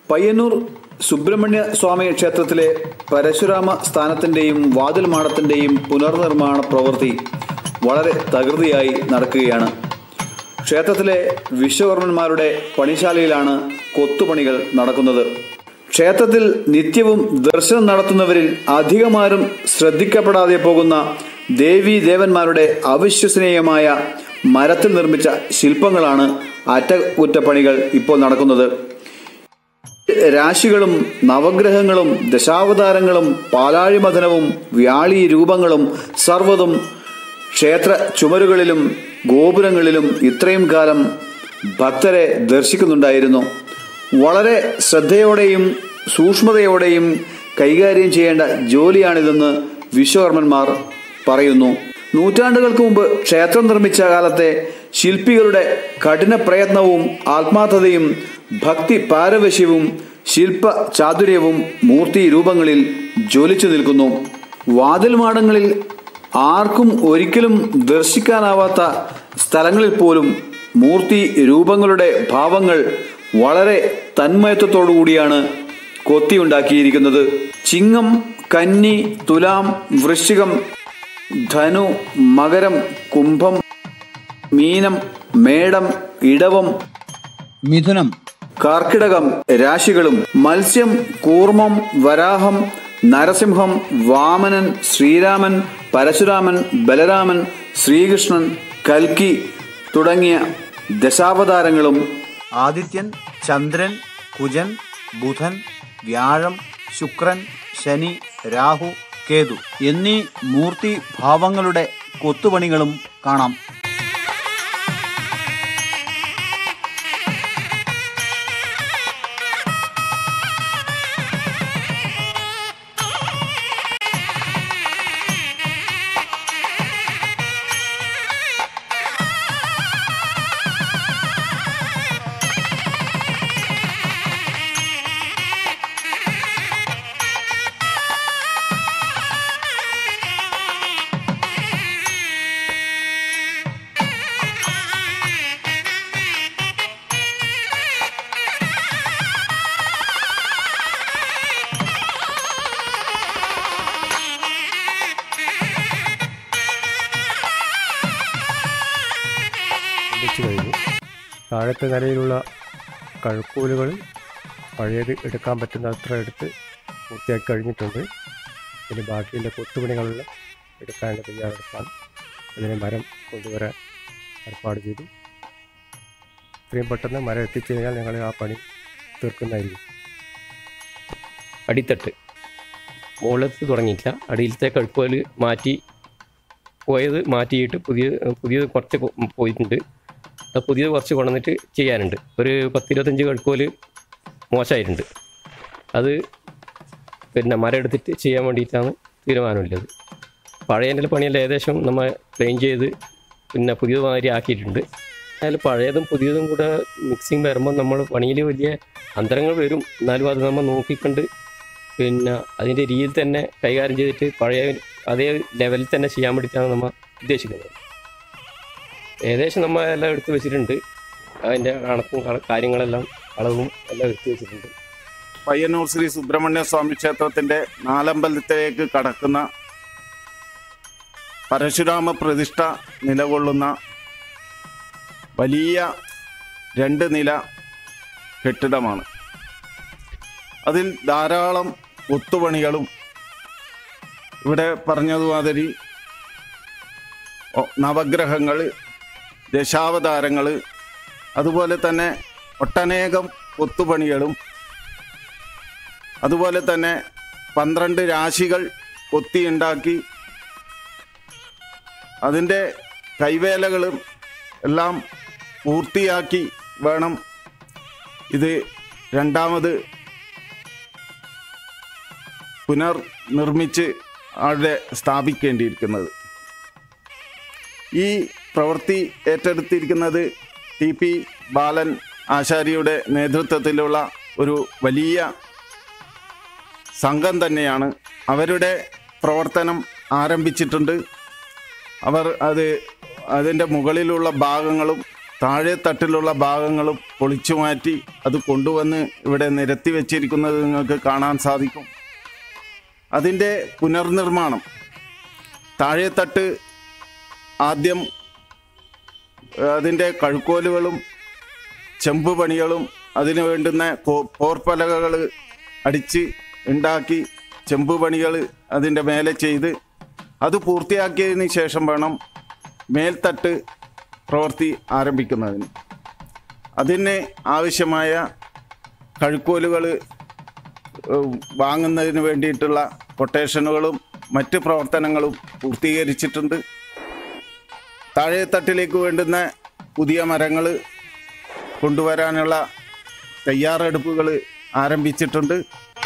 പയ്യന്നൂർ സുബ്രഹ്മണ്യ സ്വാമി ക്ഷേത്രത്തിലെ പരശുരാമ സ്ഥാനത്തിന്റെയും വാതിൽ മാടത്തിന്റെയും പുനർനിർമ്മാണ പ്രവൃത്തി വളരെ തകൃതിയായി നടക്കുകയാണ് ക്ഷേത്രത്തിലെ വിശ്വകർമ്മന്മാരുടെ പണിശാലയിലാണ് കൊത്തുപണികൾ നടക്കുന്നത് ക്ഷേത്രത്തിൽ നിത്യവും ദർശനം നടത്തുന്നവരിൽ അധികമാരും ശ്രദ്ധിക്കപ്പെടാതെ പോകുന്ന ദേവീ ദേവന്മാരുടെ അവിശ്വസനീയമായ മരത്തിൽ നിർമ്മിച്ച ശില്പങ്ങളാണ് അറ്റകുറ്റപ്പണികൾ ഇപ്പോൾ നടക്കുന്നത് രാശികളും നവഗ്രഹങ്ങളും ദശാവതാരങ്ങളും പാലാഴിമഥനവും വ്യാളി രൂപങ്ങളും സർവ്വതും ക്ഷേത്ര ചുമരുകളിലും ഗോപുരങ്ങളിലും ഇത്രയും കാലം ഭക്തരെ ദർശിക്കുന്നുണ്ടായിരുന്നു വളരെ ശ്രദ്ധയോടെയും സൂക്ഷ്മതയോടെയും കൈകാര്യം ചെയ്യേണ്ട ജോലിയാണിതെന്ന് വിശ്വകർമ്മന്മാർ പറയുന്നു നൂറ്റാണ്ടുകൾക്ക് മുമ്പ് ക്ഷേത്രം നിർമ്മിച്ച കാലത്തെ ശില്പികളുടെ കഠിന പ്രയത്നവും ആത്മാർത്ഥതയും ഭക്തി പാരവശ്യവും ശില്പ ചാതുര്യവും മൂർത്തി രൂപങ്ങളിൽ ജ്വലിച്ചു നിൽക്കുന്നു വാതിൽമാടങ്ങളിൽ ആർക്കും ഒരിക്കലും ദർശിക്കാനാവാത്ത സ്ഥലങ്ങളിൽ പോലും മൂർത്തി രൂപങ്ങളുടെ ഭാവങ്ങൾ വളരെ തന്മയത്വത്തോടുകൂടിയാണ് കൊത്തിയുണ്ടാക്കിയിരിക്കുന്നത് ചിങ്ങം കന്നി തുലാം വൃശ്ചികം ധനു മകരം കുംഭം മീനം മേടം ഇടവം മിഥുനം കർക്കിടകം രാശികളും മത്സ്യം കൂർമ്മം വരാഹം നരസിംഹം വാമനൻ ശ്രീരാമൻ പരശുരാമൻ ബലരാമൻ ശ്രീകൃഷ്ണൻ കൽക്കി തുടങ്ങിയ ദശാവതാരങ്ങളും ആദിത്യൻ ചന്ദ്രൻ കുജൻ ബുധൻ വ്യാഴം ശുക്രൻ ശനി രാഹു കേതു എന്നീ മൂർത്തി ഭാവങ്ങളുടെ കൊത്തുപണികളും കാണാം വെച്ച് കഴിഞ്ഞു താഴത്തെ നിലയിലുള്ള കഴുക്കൂലുകൾ പഴയത് എടുക്കാൻ പറ്റുന്ന അത്ര എടുത്ത് പൂർത്തിയാക്കി കഴിഞ്ഞിട്ടുണ്ട് ഇനി ബാക്കിയുള്ള കൊത്തുപണികളെല്ലാം എടുക്കാനുള്ള തയ്യാറെടുപ്പാണ് അതിന് മരം കൊണ്ടുവരാൻ ഏർപ്പാട് ചെയ്തു ഇത്രയും പെട്ടെന്ന് മരം എത്തിച്ചു കഴിഞ്ഞാൽ ഞങ്ങൾ ആ പണി തീർക്കുന്നതായിരിക്കും അടിത്തട്ട് മുകളിലത്ത് തുടങ്ങിയിട്ടില്ല അടിയിലത്തെ കഴുക്കോൽ മാറ്റി പോയത് മാറ്റിയിട്ട് പുതിയ പുതിയത് കുറച്ച് കൊ- പോയിട്ടുണ്ട് അത് പുതിയത് കുറച്ച് കൊണ്ടുവന്നിട്ട് ചെയ്യാനുണ്ട് ഒരു പത്തിരുപത്തഞ്ച് കഴുക്കോൽ മോശമായിട്ടുണ്ട് അത് പിന്നെ മരം എടുത്തിട്ട് ചെയ്യാൻ വേണ്ടിയിട്ടാണ് തീരുമാനമുള്ളത് പഴയതിൻ്റെ പണിയെല്ലാം ഏകദേശം നമ്മൾ ക്ലീൻ ചെയ്ത് പിന്നെ പുതിയത് മാതിരി ആക്കിയിട്ടുണ്ട് അതിൽ പഴയതും പുതിയതും കൂടെ മിക്സിങ് വരുമ്പോൾ നമ്മൾ പണിയിൽ വലിയ അന്തരങ്ങൾ വരും എന്നാലും അത് നമ്മൾ നോക്കിക്കണ്ട് പിന്നെ അതിൻ്റെ രീതിയിൽ തന്നെ കൈകാര്യം ചെയ്തിട്ട് പഴയ അതേ ലെവലിൽ തന്നെ ചെയ്യാൻ വേണ്ടിയിട്ടാണ് നമ്മൾ ഉദ്ദേശിക്കുന്നത് ഏകദേശം നമ്മൾ എല്ലാം എടുത്തു വെച്ചിട്ടുണ്ട് അതിൻ്റെ കണക്കും ക- കാര്യങ്ങളെല്ലാം അളവും എല്ലാം എടുത്തു വെച്ചിട്ടുണ്ട് പയ്യന്നൂർ ശ്രീ സുബ്രഹ്മണ്യ സ്വാമി ക്ഷേത്രത്തിന്റെ നാലമ്പലത്തിലേക്ക് കടക്കുന്ന പരശുരാമ പ്രതിഷ്ഠ നിലകൊള്ളുന്ന വലിയ രണ്ട് നില കെട്ടിടമാണ് അതിൽ ധാരാളം കൊത്തുപണികളും ഇവിടെ പറഞ്ഞതുമാതിരി ഒ- നവഗ്രഹങ്ങൾ ദശാവതാരങ്ങൾ അതുപോലെ തന്നെ ഒട്ടനേകം കൊത്തുപണികളും അതുപോലെ തന്നെ പന്ത്രണ്ട് രാശികൾ കൊത്തിയുണ്ടാക്കി അതിൻ്റെ കൈവേലകളും എല്ലാം പൂർത്തിയാക്കി വേണം ഇത് രണ്ടാമത് പുനർനിർമ്മിച്ച് അവിടെ സ്ഥാപിക്കേണ്ടിയിരിക്കുന്നത് ഈ പ്രവൃത്തി ഏറ്റെടുത്തിരിക്കുന്നത് ടി പി ബാലൻ ആശാരിയുടെ നേതൃത്വത്തിലുള്ള ഒരു വലിയ സംഘം തന്നെയാണ് അവരുടെ പ്രവർത്തനം ആരംഭിച്ചിട്ടുണ്ട് അവർ അത് അതിൻ്റെ മുകളിലുള്ള ഭാഗങ്ങളും താഴെ തട്ടിലുള്ള ഭാഗങ്ങളും പൊളിച്ചു മാറ്റി അത് കൊണ്ടുവന്ന് ഇവിടെ നിരത്തി വെച്ചിരിക്കുന്നത് നിങ്ങൾക്ക് കാണാൻ സാധിക്കും അതിൻ്റെ പുനർനിർമ്മാണം താഴെത്തട്ട് ആദ്യം അതിൻ്റെ കഴുക്കോലുകളും ചെമ്പ് പണികളും അതിന് വേണ്ടുന്ന കോ- പോർപ്പലകകൾ അടിച്ച് ഉണ്ടാക്കി ചെമ്പ് പണികൾ അതിൻ്റെ മേലെ ചെയ്ത് അത് പൂർത്തിയാക്കിയതിന് ശേഷം വേണം മേൽത്തട്ട് പ്രവൃത്തി ആരംഭിക്കുന്നതിന് അതിന് ആവശ്യമായ കഴുക്കോലുകൾ വാങ്ങുന്നതിന് വേണ്ടിയിട്ടുള്ള കൊട്ടേഷനുകളും മറ്റ് പ്രവർത്തനങ്ങളും പൂർത്തീകരിച്ചിട്ടുണ്ട് താഴെത്തട്ടിലേക്ക് വേണ്ടുന്ന പുതിയ മരങ്ങൾ കൊണ്ടുവരാനുള്ള തയ്യാറെടുപ്പുകൾ ആരംഭിച്ചിട്ടുണ്ട്